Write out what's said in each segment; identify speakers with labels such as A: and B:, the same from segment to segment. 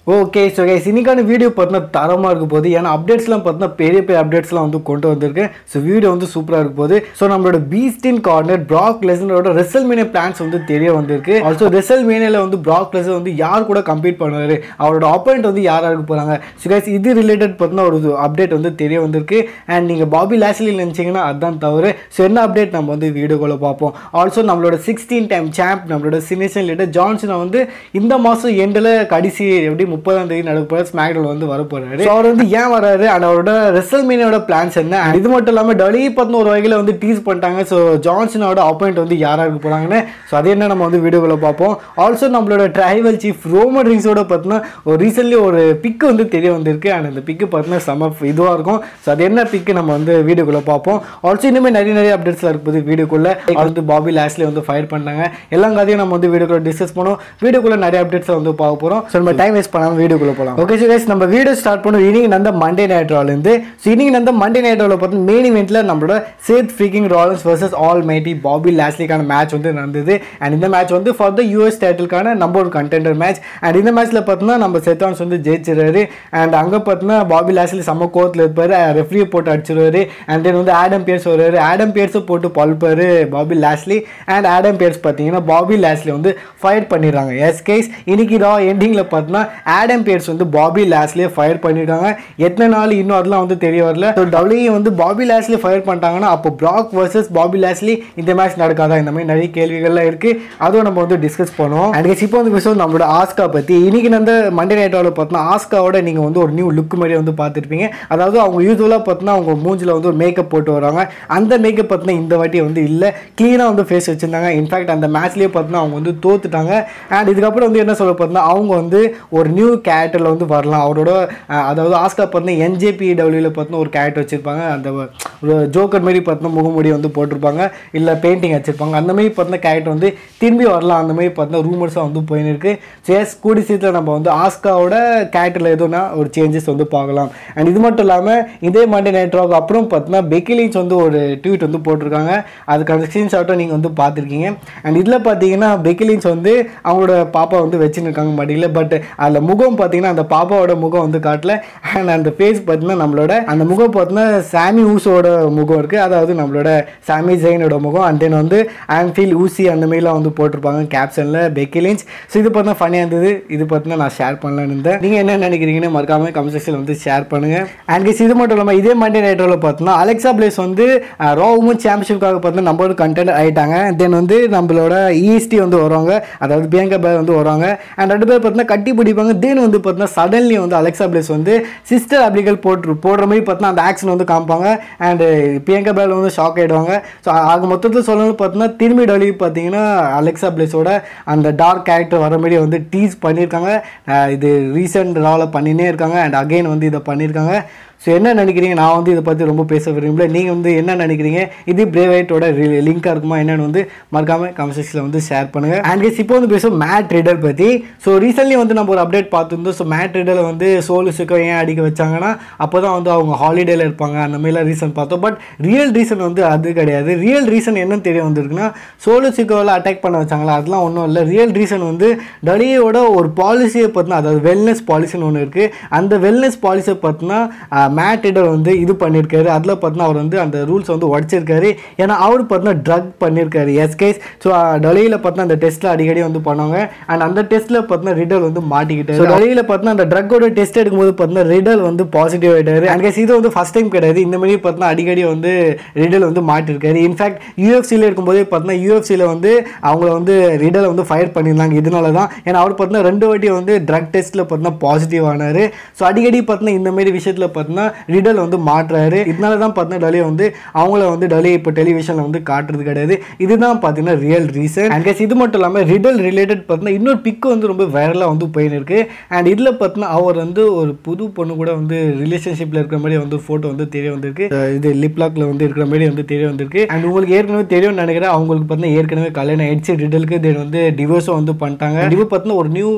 A: Okay so guys இன்னைக்கான video பார்த்தீங்கன்னா தரமாக இருக்க போகுது ஏன்னா அப்டேட்ஸ்லாம் பார்த்தீங்கன்னா பெரிய பெரிய அப்டேட்ஸ்லாம் வந்து கொண்டு வந்திருக்கேன் ஸோ வீடியோ வந்து சூப்பராக இருக்க போகுது ஸோ நம்மளோட பீஸ்டின் கார்னர் ப்ராக் லெசனரோட ரெசல் மீனியா பிளான்ஸ் வந்து தெரிய வந்திருக்கு ஆல்சோ ரெசல் மீனியாவில் வந்து ப்ராக் லெசன் வந்து யார் கூட கம்ப்ளீட் பண்ணுவார் அவரோட ஆப்போனண்ட் வந்து யாராக இருக்க போகிறாங்க ஸோ கைஸ் இது ரிலேட்டட் பார்த்தீங்கன்னா ஒரு அப்டேட் வந்து தெரிய வந்திருக்கு அண்ட் நீங்கள் பாபி லாஸ்லி நினச்சிங்கன்னா அதுதான் தவறு ஸோ என்ன அப்டேட் நம்ம வந்து வீடியோக்குள்ளே பார்ப்போம் ஆல்சோ நம்மளோட சிக்ஸ்டீன் டைம் சாம்ப் நம்மளோட சினிஷன் லீடர் ஜான்சனை வந்து இந்த மாதம் எண்டில் கடைசி எப்படி முப்பதாம் தேதி நடக்க ஸ்மாக்டோல் வந்து வர போறாரு ஸோ அவர் வந்து ஏன் வராரு அண்ட் அவரோட ரெசல்மீனியோட பிளான்ஸ் என்ன And இது மட்டும் இல்லாமல் டலி பார்த்து ஒரு வகையில் வந்து டீஸ் பண்ணிட்டாங்க ஸோ ஜான்சனோட அப்பாயிண்ட் வந்து யாராக இருக்க போகிறாங்கன்னு ஸோ அது என்ன நம்ம வந்து வீடியோக்குள்ள பார்ப்போம் ஆல்சோ நம்மளோட ட்ரைவல் சீஃப் ரோமன் ரிங்ஸோட பார்த்தீங்கன்னா ஒரு ரீசென்ட்லி ஒரு பிக்கு வந்து தெரிய வந்திருக்கு அண்ட் அந்த பிக்கு பார்த்தீங்கன்னா செம இதுவாக இருக்கும் ஸோ அது என்ன பிக்கு நம்ம வந்து வீடியோக்குள்ள பார்ப்போம் ஆல்சோ இனிமேல் நிறைய நிறைய அப்டேட்ஸ்லாம் இருக்குது வீடியோக்குள்ள வந்து பாபி லாஸ்ட்லேயே வந்து ஃபயர் பண்ணாங்க எல்லா கதையும் நம்ம வந்து வீடியோக்குள்ள டிஸ்கஸ் பண்ணுவோம் வீடியோக்குள்ள நிறைய அப்டேட்ஸ் வந்து பார்க்க போகிறோம் ஸோ நம்ம டைம் வேஸ்ட் பண்ணாமல் வீடியோக்குள்ள போகலாம் ஓகே ஸோ கைஸ் நம்ம வீடியோ ஸ்டார்ட் பண்ணுவோம் இன்னைக்கு நந்த மண்டே நைட் ராலேருந்து ஸோ இன்னைக்கு நந்த மண்டே நைட் ராவில் பார்த்து மெயின் இவெண்ட்டில் நம்மளோட Seth freaking Rollins versus all mighty Bobby லாஸ்லிக்கான மேட்ச் வந்து நடந்தது அண்ட் இந்த மேட்ச் வந்து ஃபார் த யூஎஸ் டைட்டிலுக்கான நம்பர் ஒரு கண்டெண்டர் மேட்ச் அண்ட் இந்த மேட்ச்சில் பார்த்தீங்கன்னா நம்ம செத்தான்ஸ் வந்து ஜெயிச்சிருவாரு அண்ட் அங்கே பார்த்தீங்கன்னா பாபி லாஸ்லி செம்ம கோத்தில் இருப்பார் ரெஃப்ரியை போட்டு அடிச்சிருவாரு அண்ட் தென் வந்து ஆடம் பியர்ஸ் வருவார் ஆடம் பியர்ஸை போட்டு பல்பாரு Bobby Lashley and Adam Pearce பார்த்தீங்கன்னா பாபி லாஸ்லி வந்து ஃபயர் பண்ணிடுறாங்க எஸ் கேஸ் இன்னைக்கு ரா எண்டிங்கில் பார்த்தீங்கன்னா ஆடம் பியர்ஸ் வந்து பாபி லாஸ்லியே ஃபயர் பண்ணிட்டாங்க எத்தனை நாள் இன்னும் அதெல்லாம் வந்து தெரிய வரல ஸோ டபிள்யூ வந்து பாபி லாஸ்லி ஃபயர் பண்ணிட்டாங்கன்னா அப்போ பிராக் வர்சஸ் பாபி லாஸ்லி இந்த மேட்ச் நடக்காதா இந்த மாதிரி நிறைய கேள்விகள்லாம் இருக்கு அதுவும் நம்ம வந்து டிஸ்கஸ் பண்ணுவோம் அண்ட் இப்போ வந்து பேசுவோம் நம்மளோட ஆஸ்கா பற்றி இன்னைக்கு வந்து மண்டே நைட்டோட பார்த்தோன்னா ஆஸ்காவோட நீங்கள் வந்து ஒரு நியூ லுக் மாதிரி வந்து பார்த்துருப்பீங்க அதாவது அவங்க யூஸ்வலாக பார்த்தோன்னா அவங்க மூஞ்சில் வந்து ஒரு மேக்கப் போட்டு வராங்க அந்த மேக்கப் பார்த்தீங்கன்னா இந்த வாட்டி வந்து இல்லை க்ளீனாக வந்து ஃபேஸ் வச்சுருந்தாங்க இன்ஃபேக்ட் அந்த மேட்ச்லேயே பார்த்தோன்னா அவங்க வந்து தோத்துட்டாங்க அண்ட் இதுக்கப்புறம் வந்து என்ன சொல்ல பார்த்தோன்னா அவங்க வந்து ஒரு நியூ கேரக்டரில் வந்து வரலாம் அவரோட அஹ், அதாவது ஆஸ்கா பார்த்தீங்கன்னா என்ஜேபி டபிள்யூவில் பார்த்தீங்கன்னா ஒரு கேரக்டர் வச்சுருப்பாங்க அந்த ஒரு ஜோக்கர் மாதிரி பார்த்தீங்கன்னா முகமூடி வந்து போட்டிருப்பாங்க இல்லை பெயிண்டிங் வச்சுருப்பாங்க அந்த மாதிரி பார்த்தீங்கன்னா கேரக்டர் வந்து திரும்பி வரலாம் அந்த மாதிரி பார்த்தீங்கன்னா ரூமர்ஸாக வந்து போயின்னு இருக்கு சேஸ் கூடி சீக்கிரம் நம்ம வந்து ஆஸ்காவோட கேரக்டரில் எதுனா ஒரு சேஞ்சஸ் வந்து பார்க்கலாம் அண்ட் இது மட்டும் இல்லாமல் இதே மண்டே நைட் ராக் அப்புறம் பார்த்தீங்கன்னா பெக்கிலின்ஸ் வந்து ஒரு ட்வீட் வந்து போட்டிருக்காங்க அதுக்கான ஸ்க்ரீன்ஷாட்டும் நீங்கள் வந்து பார்த்துருக்கீங்க அண்ட் இதில் பார்த்தீங்கன்னா பெக்கிலின்ஸ் வந்து அவங்களோட பாப்பா வந்து வச்சுன்னு இருக்காங்க மடியில் பட் அதில் முகம் பார்த்தீங்கன்னா அந்த பாப்பாவோட முகம் வந்து காட்டல அண்ட் அந்த ஃபேஸ் பார்த்தீங்கன்னா நம்மளோட அந்த முகம் பார்த்தீங்கன்னா சாமி ஊசோட முகம் இருக்குது அதாவது நம்மளோட சாமி ஜெயினோட முகம் அண்ட் தென் வந்து ஆன்ஃபீல் ஊசி அந்த மாதிரிலாம் வந்து போட்டிருப்பாங்க கேப்ஷனில் பெக்கிலின்ஸ் ஸோ இது பார்த்தீங்கன்னா ஃபனியாக இருந்தது இது பார்த்தீங்கன்னா நான் ஷேர் பண்ணலான்னு இருந்தேன் நீங்கள் என்ன நினைக்கிறீங்கன்னு மறக்காம கமெண்ட் செக்ஷனில் வந்து ஷேர் பண்ணுங்கள் அண்ட் guys, இது மட்டும் இல்லாமல் இதே மண்டே நைட்டோவில் பார்த்தோன்னா அலெக்சா பிளேஸ் வந்து ரா உமன் சாம்பியன்ஷிப்காக பார்த்தீங்கன்னா நம்மளோட கண்டென்ட் ஆகிட்டாங்க தென் வந்து நம்மளோட இஎஸ்டி வந்து வருவாங்க அதாவது பிரியங்கா பேர் வந்து வருவாங்க அண்ட் ரெண்டு பேர் பார்த்தீங்கன்னா கட்டி பிடிப்பாங்க தென் வந்து பார்த்தீங்கன்னா சடன்லி வந்து அலெக்சா பிளேஸ் வந்து சிஸ்டர் அப்ளிகல் போட்டு போடுற மாதிரி பார்த்தீங்கன்னா அந்த ஆக்ஷன் வந்து காமிப்பாங்க அண்ட் பிரியங்கா பேர் வந்து ஷாக் ஆகிடுவாங்க ஸோ ஆக மொத்தத்தில் சொல்லணும்னு பார்த்தீங்கன்னா திரும்பி டொலி பார்த்தீங்கன்னா அலெக்சா பிளேஸோட அந்த டார்க் கேரக்டர் வர மாதிரி வந்து டீஸ் பண்ணியிருக்காங்க அஹ் இது ரீசெண்ட் ராவில் பண்ணினே இருக்காங்க அண்ட் அகைன் வந்து இதை பண்ணியிருக்காங்க ஸோ என்ன நினைக்கிறீங்க நான் வந்து இதை பற்றி ரொம்ப பேச விரும்பல நீங்கள் வந்து என்ன நினைக்கிறீங்க இது பிரேவைட்டோட லிங்காக இருக்குமா என்னன்னு வந்து மறக்காம கமெண்ட் செக்ஷனில் வந்து ஷேர் பண்ணுங்கள் அண்ட் guys, இப்போ வந்து பேசுவோம் மேட் ரிடல் பற்றி ஸோ ரீசென்ட்லி வந்து நம்ம ஒரு அப்டேட் பார்த்துருந்தோம் ஸோ மேட் ரிடலை வந்து சோலு சிக்கோ ஏன் அடிக்க வச்சாங்கன்னா அப்போ தான் வந்து அவங்க ஹாலிடேல இருப்பாங்க அந்த மாதிரிலாம் ரீசன் பார்த்தோம் பட் ரியல் ரீசன் வந்து அது கிடையாது ரியல் ரீசன் என்னன்னு தெரிய வந்திருக்குன்னா சோலு சிக்கோவில் அட்டாக் பண்ண வச்சாங்களா அதெல்லாம் ஒன்றும் இல்லை ரியல் ரீசன் வந்து டலியோட ஒரு பாலிசியை பார்த்தினா அதாவது வெல்னஸ் பாலிசின்னு ஒன்று இருக்குது அந்த வெல்னஸ் பாலிசியை பார்த்தினா மேட் இடர் வந்து இது பண்ணியிருக்காரு அதில் பார்த்தினா அவர் வந்து அந்த ரூல்ஸ் வந்து உடச்சிருக்காரு ஏன்னா அவர் பார்த்தினா ட்ரக் பண்ணியிருக்காரு எஸ்கேஸ் ஸோ டலியில் பார்த்தினா அந்த டெஸ்ட்டில் அடிக்கடி வந்து பண்ணுவாங்க அண்ட் அந்த டெஸ்ட்டில் பார்த்தினா ரிடல் வந்து மாட்டிக்கிட்டாரு ஸோ டலியில் பார்த்தினா அந்த ட்ரக்கோட டெஸ்ட் எடுக்கும்போது பார்த்தினா ரிடல் வந்து பாசிட்டிவ் ஆகிட்டாரு அண்ட் guys, இது வந்து ஃபஸ்ட் டைம் கிடையாது இந்த மாதிரி பார்த்தினா அடிக்கடி வந்து ரிடல் வந்து மாட்டிருக்காரு இன்ஃபேக்ட் யூஎஃப்சியில் இருக்கும்போதே பார்த்தினா யூஎஃப்சியில் வந்து அவங்கள வந்து ரிடலை வந்து ஃபயர் பண்ணியிருந்தாங்க இதனால தான் ஏன்னா அவர் பார்த்தினா ரெண்டு வாட்டி வந்து ட்ரக் டெஸ்ட்டில் பார்த்தினா பாசிட்டிவ் ஆனார் ஸோ அடிக்கடி பார்த்தினா இந்த மாதிரி விஷயத்தில் பார்த்தினா ரிடல் வந்து மாட்டுறாரு இதனால தான் பார்த்தினா டலி வந்து அவங்கள வந்து டலி இப்போ டெலிவிஷனில் வந்து காட்டுறது கிடையாது இதுதான் பார்த்தீங்கன்னா ரியல் ரீசன் அண்ட் guys, இது மட்டும் இல்லாமல் ரிடல் ரிலேட்டட் பார்த்தீங்கன்னா இன்னொரு பிக்கு வந்து ரொம்ப வைரலாக வந்து போயின்னு இருக்கு அண்ட் இதில் பார்த்தீங்கன்னா அவர் வந்து ஒரு புது பொண்ணு கூட வந்து ரிலேஷன்ஷிப்பில் இருக்கிற மாதிரி வந்து ஃபோட்டோ வந்து தெரிய வந்திருக்கு அஹ் இது லிப்லாக்ல வந்து இருக்கிற மாதிரி வந்து தெரிய வந்திருக்கு அண்ட் உங்களுக்கு ஏற்கனவே தெரியும்னு நினைக்கிறேன் அவங்களுக்கு பார்த்தீங்கன்னா ஏற்கனவே கல்யாணம் ஆயிடுச்சு ரிடலுக்கு தென் வந்து டிவோர்ஸும் வந்து பண்ணிட்டாங்க டிவோ பார்த்தீங்கன்னா ஒரு நியூ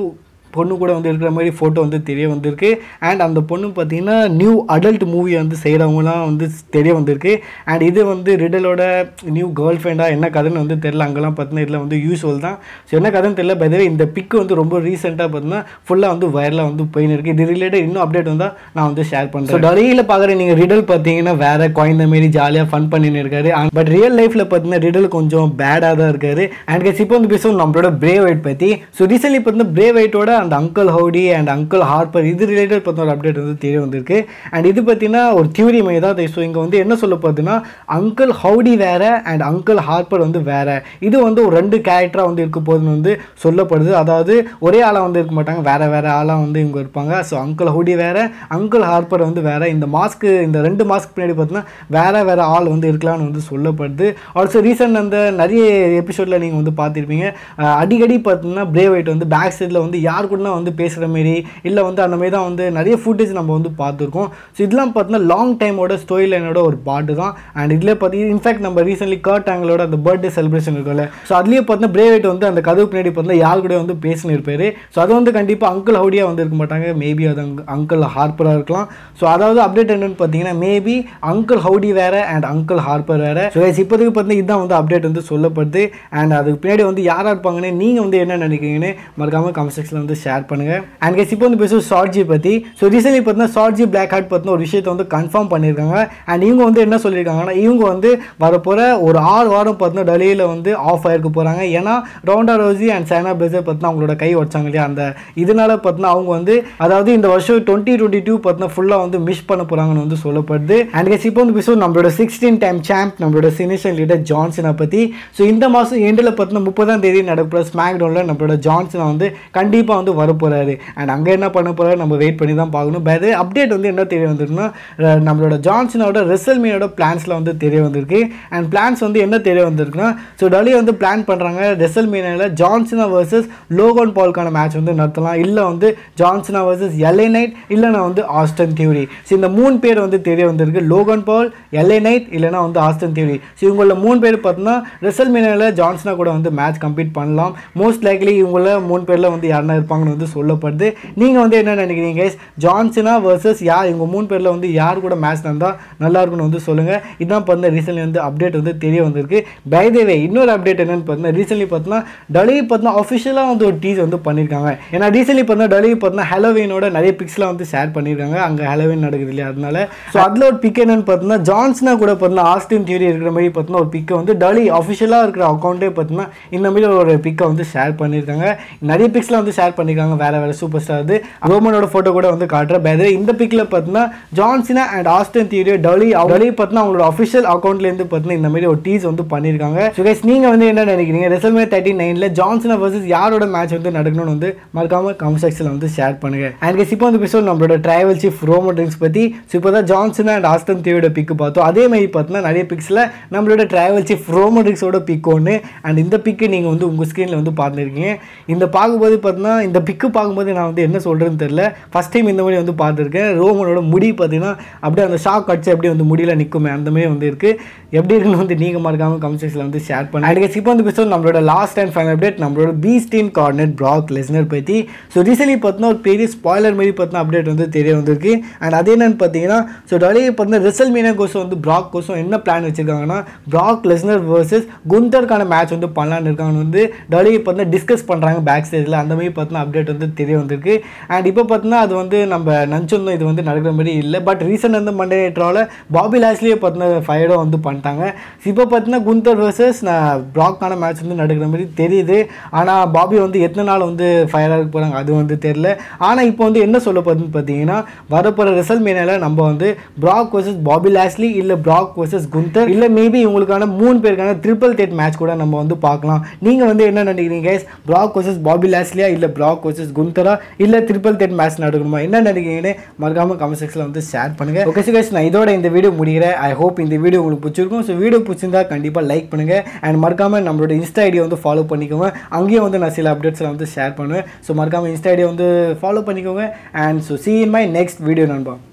A: பொண்ணு கூட வந்து இருக்கிற மாதிரி ஃபோட்டோ வந்து தெரிய வந்திருக்கு அண்ட் அந்த பொண்ணு பார்த்தீங்கன்னா நியூ அடல்ட் மூவி வந்து செய்கிறவங்களாம் வந்து தெரிய வந்திருக்கு அண்ட் இது வந்து ரிடலோட நியூ கேர்ள் ஃப்ரெண்டாக என்ன கதைன்னு வந்து தெரில அங்கெல்லாம் பார்த்தீங்கன்னா இதில் வந்து யூஸ்வல் தான் ஸோ என்ன கதைன்னு தெரியல பதவே இந்த பிக்கு வந்து ரொம்ப ரீசெண்டாக பார்த்தீங்கன்னா ஃபுல்லாக வந்து வைரலாக வந்து போயின்னு இருக்கு இது ரிலேட்டட் இன்னும் அப்டேட் வந்தால் நான் வந்து ஷேர் பண்ணுறேன் ஸோ டலியில் பார்க்குற நீங்கள் ரிடல் பார்த்தீங்கன்னா வேற குழந்த மாரி ஜாலியாக ஃபன் பண்ணின்னு இருக்காரு பட் ரியல் லைஃப்பில் பார்த்தீங்கன்னா ரிடல் கொஞ்சம் பேடாக தான் இருக்காரு அண்ட் guys, இப்போ வந்து பேசுவோம் நம்மளோட பிரேவ் வைட் பற்றி ஸோ ரீசென்ட்லி பார்த்தீங்கன்னா பிரேவ் வைட்டோட அந்த Uncle Howdy and Uncle Harper இது ரிலேட்டட் பார்த்தா ஒரு அப்டேட் வந்து தெரிய வந்திருக்கு அண்ட் இது பார்த்தீங்கன்னா ஒரு தியூரி மாதிரி தான் ஸோ இங்கே வந்து என்ன சொல்ல பார்த்தீங்கன்னா அங்கிள் ஹவுடி வேற அண்ட் அங்கிள் ஹார்பர் வந்து வேற இது வந்து ஒரு ரெண்டு கேரக்டராக வந்து இருக்க போதுன்னு வந்து சொல்லப்படுது அதாவது ஒரே ஆளாக வந்து இருக்க மாட்டாங்க வேற வேற ஆளாக வந்து இவங்க இருப்பாங்க ஸோ அங்கிள் ஹவுடி வேற அங்கிள் ஹார்பர் வந்து வேற இந்த மாஸ்க்கு இந்த ரெண்டு மாஸ்க் பின்னாடி பார்த்தீங்கன்னா வேற வேற ஆள் வந்து இருக்கலாம்னு வந்து சொல்லப்படுது ஆல்சோ ரீசெண்ட் அந்த நிறைய எபிசோடில் நீங்கள் வந்து பார்த்துருப்பீங்க அஹ் அடிக்கடி பார்த்தீங்கன்னா பிரேவ் ஒயிட் வந்து பேக் சைடில் வந்து யார் கூடனா வந்து பேசுகிற மாரி இல்லை வந்து அந்த மாதிரி தான் வந்து நிறைய ஃபுட்டேஜ் நம்ம வந்து பார்த்துருக்கோம் ஸோ இதெல்லாம் பார்த்தீங்கன்னா லாங் டைமோட ஸ்டோரி லைனோட ஒரு பாட்டு தான் அண்ட் இதில் பார்த்தீங்கன்னா இன்ஃபேக்ட் நம்ம ரீசென்ட்லி கர்ட் ஆங்கிளோட அந்த பர்த்டே செலிப்ரேஷன் இருக்கும்ல ஸோ அதுலேயே பார்த்தீங்கன்னா பிரேவ் ஒயிட் வந்து அந்த கதவு பின்னாடி பார்த்தீங்கன்னா யார் கூட வந்து பேசினு இருப்பாரு ஸோ அது வந்து கண்டிப்பாக அங்கிள் ஹவுடியாக வந்து இருக்க மாட்டாங்க மேபி அது அங்கிள் ஹார்பராக இருக்கலாம் ஸோ அதாவது அப்டேட் என்னன்னு பார்த்தீங்கன்னா மேபி அங்கிள் ஹவுடி வேற அண்ட் அங்கிள் ஹார்பர் வேற ஸோ இப்போதைக்கு பார்த்தீங்கன்னா இதுதான் வந்து அப்டேட் வந்து சொல்லப்படுது அண்ட் அதுக்கு பின்னாடி வந்து யாராக இருப்பாங்கன்னு நீங்கள் வந்து என்ன நினைக்கிறீங்கன்னு மறக்காம கமெண்ட் செக்ஷனில் வந்து ஷேர் பண்ணுங்க அண்ட் guys இப்போ வந்து பேசுவோம் ஷார்ட்ஜி பற்றி ஸோ ரீசென்ட்லி பார்த்தீங்கன்னா ஷார்ட்ஜி பிளாக் ஹார்ட் பற்றின ஒரு விஷயத்தை வந்து கன்ஃபார்ம் பண்ணியிருக்காங்க அண்ட் இவங்க வந்து என்ன சொல்லியிருக்காங்கன்னா இவங்க வந்து வரப்போகிற ஒரு ஆறு வாரம் பார்த்தீங்கன்னா டெல்லியில் வந்து ஆஃப் ஆயிருக்க போகிறாங்க ஏன்னா ரவுண்டா ரோசி அண்ட் சைனா பிளேசர் பார்த்தீங்கன்னா அவங்களோட கை வச்சாங்க இல்லையா அந்த இதனால பார்த்தீங்கன்னா அவங்க வந்து அதாவது இந்த வருஷம் டுவெண்ட்டி டுவெண்ட்டி டூ பார்த்தீங்கன்னா ஃபுல்லாக வந்து மிஸ் பண்ண போகிறாங்கன்னு வந்து சொல்லப்படுது அண்ட் guys இப்போ வந்து பேசுவோம் நம்மளோட சிக்ஸ்டீன் டைம் சாம்ப் நம்மளோட சினிஷன் லீடர் ஜான்சனை பற்றி ஸோ இந்த மாதம் எண்டில் பார்த்தீங்கன்னா முப்பதாம் தேதி நடக்கிற ஸ்மாக் டவுனில் நம்மளோட ஜான்சனை வந்து கண்டிப்பாக வந்து வரப்போகிறாரு அண்ட் அங்கே என்ன பண்ண போகிறாரு நம்ம வெயிட் பண்ணி தான் பார்க்கணும் பட் அப்டேட் வந்து என்ன தெரிய வந்திருக்குன்னா அஹ் நம்மளோட ஜான்சனோட ரெசல்மியோட பிளான்ஸில் வந்து தெரிய வந்திருக்கு அண்ட் பிளான்ஸ் வந்து என்ன தெரிய வந்திருக்குன்னா ஸோ டலி வந்து பிளான் பண்ணுறாங்க ரெசல்மீனியில் ஜான்சனா வர்சஸ் லோகன் பால்கான மேட்ச் வந்து நடத்தலாம் இல்லை வந்து ஜான்சனா வர்சஸ் எல்ஏ நைட் இல்லைனா வந்து ஆஸ்டன் தியூரி ஸோ இந்த மூணு பேர் வந்து தெரிய வந்திருக்கு லோகன் பால் எல்ஏ நைட் இல்லைனா வந்து ஆஸ்டன் தியூரி ஸோ இவங்கள மூணு பேர் பார்த்தீங்கன்னா ரெசல்மீனியில் ஜான்சனா கூட வந்து மேட்ச் கம்ப்ளீட் பண்ணலாம் மோஸ்ட் லைக்லி இவங்கள மூணு பேரில் வந்து யாருன்னா இருப்பாங்கன்னு வந்து சொல்லப்படுது நீங்கள் வந்து என்ன நினைக்கிறீங்க guys? ஜான்சனா வர்சஸ் யார் இவங்க மூணு பேரில் வந்து யார் கூட மேட்ச் நடந்தால் நல்லா இருக்கும்னு வந்து சொல்லுங்கள் இதான் பார்த்தீங்கன்னா ரீசென்ட்லி வந்து அப்டேட் வந்து தெரிய வந்திருக்கு பை த வே இன்னொரு அப்டேட் என்னன்னு பார்த்தீங்கன்னா ரீசென்ட்லி பார்த்தீங்கன்னா டலி பார்த்தீங்கன்னா அஃபிஷியலாக வந்து ஒரு டீஸ் வந்து பண்ணியிருக்காங்க ஏன்னா ரீசென்ட்லி பார்த்தீங்கன்னா டலி பார்த்தீங்கன்னா ஹெலோவினோட நிறைய பிக்ஸ்லாம் வந்து ஷேர் பண்ணியிருக்காங்க அங்கே ஹெலோவின் நடக்குது இல்லையா அதனால ஸோ அதில் ஒரு பிக் என்னன்னு பார்த்தீங்கன்னா ஜான்சனா கூட பார்த்தீங்கன்னா ஆஸ்டின் தியரி இருக்கிற மாதிரி பார்த்தீங்கன்னா ஒரு பிக்கை வந்து டலி அஃபிஷியலாக இருக்கிற அக்கௌண்ட்டே பார்த்தீங்கன்னா இந்த மாதிரி ஒரு பிக்கை வந்து ஷேர் பண்ணியிருக்காங்க நிறைய பிக்ஸ்லாம் வந்து ஷேர் பண்ணியிருக்காங்க வேற வேற சூப்பர் ஸ்டார் அது ரோமனோட ஃபோட்டோ கூட வந்து காட்டுறேன் பேர் இந்த பிக்கில் பார்த்தீங்கன்னா ஜான்சினா அண்ட் ஆஸ்டன் தியரி டலி டலி பார்த்தீங்கன்னா அவங்களோட அஃபிஷியல் அக்கௌண்ட்லேருந்து பார்த்தீங்கன்னா இந்த மாதிரி ஒரு டீஸ் வந்து பண்ணியிருக்காங்க ஸோ கைஸ் நீங்கள் வந்து என்ன நினைக்கிறீங்க ரெசல்மே தேர்ட்டி நைனில் ஜான்சனா வர்சஸ் யாரோட மேட்ச் வந்து நடக்கணும்னு வந்து மறக்காம கமெண்ட் செக்ஷனில் வந்து ஷேர் பண்ணுங்க அண்ட் கைஸ் இப்போ வந்து பேசுவோம் நம்மளோட ட்ரைவல் சீஃப் ரோமன் ட்ரிங்க்ஸ் பற்றி ஸோ இப்போ தான் ஜான்சனா அண்ட் ஆஸ்டன் தியரியோட பிக்கு பார்த்தோம் அதே மாதிரி பார்த்தீங்கன்னா நிறைய பிக்ஸில் நம்மளோட ட்ரைவல் சீஃப் ரோமன் ட்ரிங்க்ஸோட பிக் ஒன்று அண்ட் இந்த பிக்கு நீங்கள் வந்து உங்கள் ஸ்க்ரீனில் வந்து பார்த்துருக்கீங்க இந்த பார்க்கும்போது பார்த்தீங்கன்னா இந்த பிக்கு பார்க்கும்போது நான் வந்து என்ன சொல்கிறேன்னு தெரியல ஃபஸ்ட் டைம் இந்த மாதிரி வந்து பார்த்துருக்கேன் ரோமனோட முடி பார்த்தீங்கன்னா அப்படியே அந்த ஷாக் அடிச்சு அப்படியே வந்து முடியல நிற்குமே அந்த மாதிரி வந்து இருக்குது எப்படி இருக்குன்னு வந்து நீங்கள் மறக்காமல் கமெண்ட் செக்ஷனில் வந்து ஷேர் பண்ணுங்க அண்ட் இப்போ வந்து பேசுவோம் நம்மளோட லாஸ்ட் அண்ட் ஃபைனல் அப்டேட் நம்மளோட பீஸ்டீன் கார்னெட் ப்ராக் லெஸ்னர் பற்றி ஸோ ரீசென்ட்லி பார்த்தீங்கன்னா ஒரு பெரிய ஸ்பாய்லர் மாதிரி பார்த்தீங்கன்னா அப்டேட் வந்து தெரிய வந்திருக்கு அண்ட் அது என்னன்னு பார்த்தீங்கன்னா ஸோ டலி பார்த்தீங்கன்னா ரிசல் மீனா கோசம் வந்து ப்ராக் கோசம் என்ன பிளான் வச்சிருக்காங்கன்னா ப்ராக் லெஸ்னர் வர்சஸ் குந்தருக்கான மேட்ச் வந்து பண்ணலான்னு இருக்காங்கன்னு வந்து டலி பார்த்தீங்கன்னா டிஸ்கஸ் பண்ணுறாங்க பேக் ஸ்டேஜில் அந்த மாதிரி பார்த்தீங்கன்னா அப்டேட் வந்து தெரிய வந்திருக்கு அண்ட் இப்போ பார்த்தீங்கன்னா அது வந்து நம்ம நினச்சிருந்தோம் இது வந்து நடக்கிற மாதிரி இல்லை பட் ரீசெண்ட் வந்து மண்டே நைட்ராவில் பாபி லாஸ்லேயே பார்த்தீங்கன்னா ஃபைடோ வந்து பண்ணிட்டாங்க இப்போ பார்த்தீங்கன்னா குந்தர் வர்சஸ் நான் ப்ராக்கான மேட்ச் வந்து நடக்கிற மாதிரி தெரியுது ஆனால் பாபி வந்து எத்தனை நாள் வந்து ஃபயராக இருக்க போகிறாங்க அது வந்து தெரில ஆனால் இப்போ வந்து என்ன சொல்ல போகுதுன்னு பார்த்தீங்கன்னா வரப்போகிற ரிசல்ட் மேனில் நம்ம வந்து ப்ராக் வர்சஸ் பாபி லாஸ்லி இல்லை ப்ராக் வர்சஸ் குந்தர் இல்லை மேபி இவங்களுக்கான மூணு பேருக்கான ட்ரிபிள் டேட் மேட்ச் கூட நம்ம வந்து பார்க்கலாம் நீங்கள் வந்து என்ன நினைக்கிறீங்க guys? ப்ராக் வர்சஸ் பாபி லாஸ்லியா இல்லை ப்ராக் வர்சஸ் குந்தரா இல்லை ட்ரிபிள் டேட் மேட்ச் நடக்கணுமா என்ன நினைக்கிறீங்கன்னு மறக்காம கமெண்ட் செக்ஷனில் வந்து ஷேர் பண்ணுங்க ஓகே guys நான் இதோட இந்த வீடியோ முடிக்கிறேன் ஐ ஹோப் இந்த வீடியோ உங்களுக்கு பிடிச்சிருக்கும் ஸோ வீடியோ பிடிச்சிருந்தா கண்டிப்பாக லைக் பண்ணுங்க அண்ட் மறக்காம நம்மளோட இன்ஸ்டா ஐடியை வந்து ஃபாலோ பண்ணிக்கோங்க அங்கேயும் வந்து நான் சில அப்டேட்ஸ்லாம் வந்து ஷேர் பண்ணுவேன் ஸோ மறக்காம இன்ஸ்டா ஐடியை வந்து ஃபாலோ பண்ணிக்கோங்க and so see in my next video நண்பா